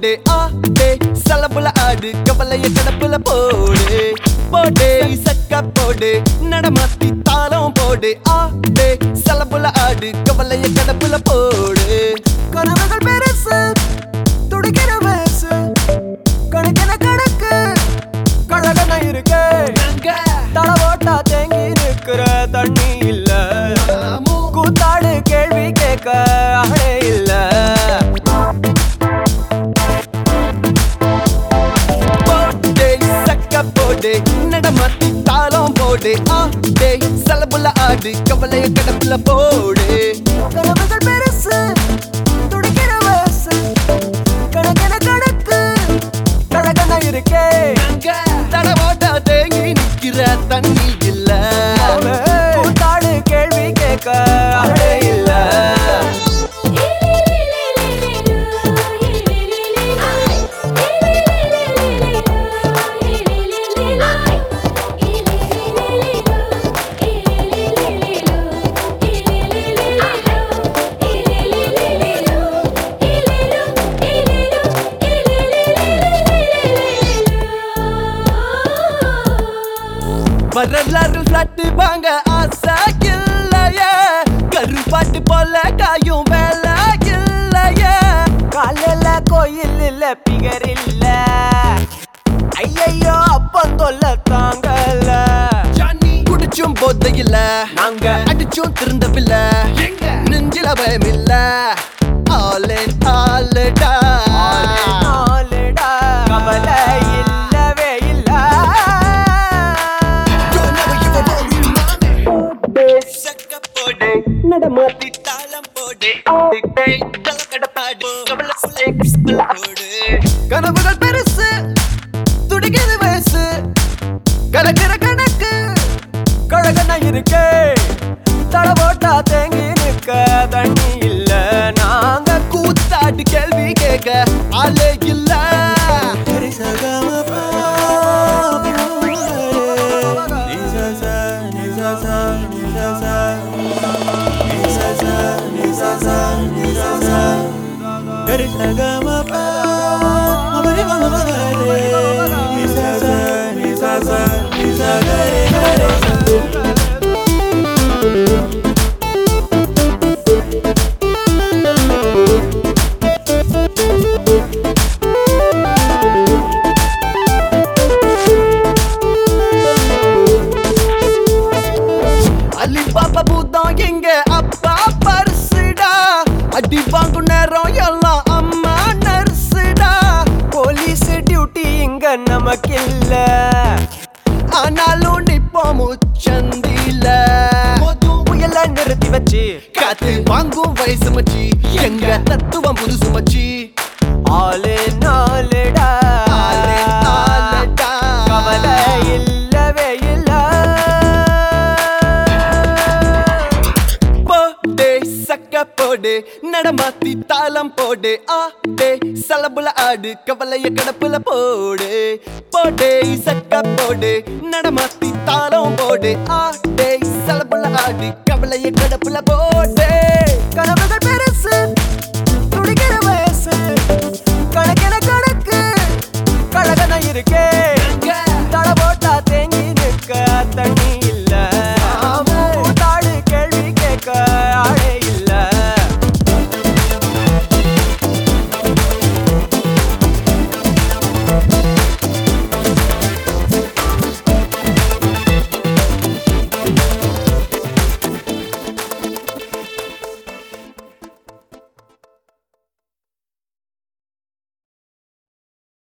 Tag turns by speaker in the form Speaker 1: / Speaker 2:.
Speaker 1: போடு ஆ டே சலபுல ஆடு கவலைய கடப்புல போடு போடு சக்க போடு நடமாத்தி தாளம் போடு ஆ டே சலபுல ஆடு கவலைய கடப்புல போடு
Speaker 2: கனவுகள் பெருசு துடிக்கிற வயசு கணக்கின கணக்கு கழகன இருக்கு தட ஓட்டா தேங்கி நிற்கிற தண்ணி இல்ல கூத்தாடு கேள்வி கேட்க ஆளே இல்ல
Speaker 1: போடு சக்க போடு நடமாத்தி தாளம் போடு ஆ டே சலபுல ஆடு கவலைய கடப்புல போடு
Speaker 2: கனவுகள் பெருசு துடிக்கிற வயசு கணக்கின கணக்கு கழகன இருக்கே
Speaker 1: தடவாட்டா தேங்கி நிக்கிற தண்ணி இல்ல
Speaker 2: கூத்தாடு கேள்வி கேட்க ஆளே இல்ல
Speaker 1: வரலாறு பிளாட்டு வாங்க ஆசை இல்லையே கருப்பாட்டு போல காயும் வேலை இல்லையே
Speaker 2: காலையில கோயில் இல்ல பிகர் இல்ல ஐயையோ அப்பந்தொல்ல தாங்கல
Speaker 1: ஜானி குடிச்சும் போதை இல்ல
Speaker 2: நாங்க
Speaker 1: அடிச்சும் திருந்தவில்ல நெஞ்சில பயம் இல்ல ஆலேன் ஆளுடா
Speaker 2: நாளுடா கவலை இல்லவே இல்ல
Speaker 1: சக்க போடு நடமாத்தி தாளம் போடு கலக்கடப்பாடு போடு கனவுகள் பெருசு துடிக்கிறது வயசு
Speaker 2: கணக்கிற கணக்கு கழகன இருக்கே தட போட்டா தேங்கி நிற்க தண்ணி இல்ல நாங்க
Speaker 1: கூத்தாடு கேள்வி கேட்க ஆளே இல்ல அலி பாப்பா பூதம் எங்க அப்பா பரிசுடா அடி வாங்கும் நேரம் எல்லாம் அம்மா நர்சுடா
Speaker 2: போலீஸ் டியூட்டி இங்க நமக்கில்ல
Speaker 1: ஆனாலும் நிப்போம் முச்சந்தில
Speaker 2: புயல நிறுத்தி வச்சு
Speaker 1: காத்து வாங்கும் வயசு மச்சி எங்க தத்துவம் புதுசு மச்சி
Speaker 2: ஆளு நாளுடா
Speaker 1: ஆளே ஆளுடா.
Speaker 2: கவலை இல்லவே இல்ல
Speaker 1: போடு சக்க போடு நடமாத்தி தாளம் போடு ஆ டே சலபுல ஆடு கவலைய கடப்புல போடு போடு சக்க போடு நடமாத்தி தாளம் போடு ஆ டே சலபுல ஆடு கவலைய கடப்புல போடு
Speaker 2: கனவு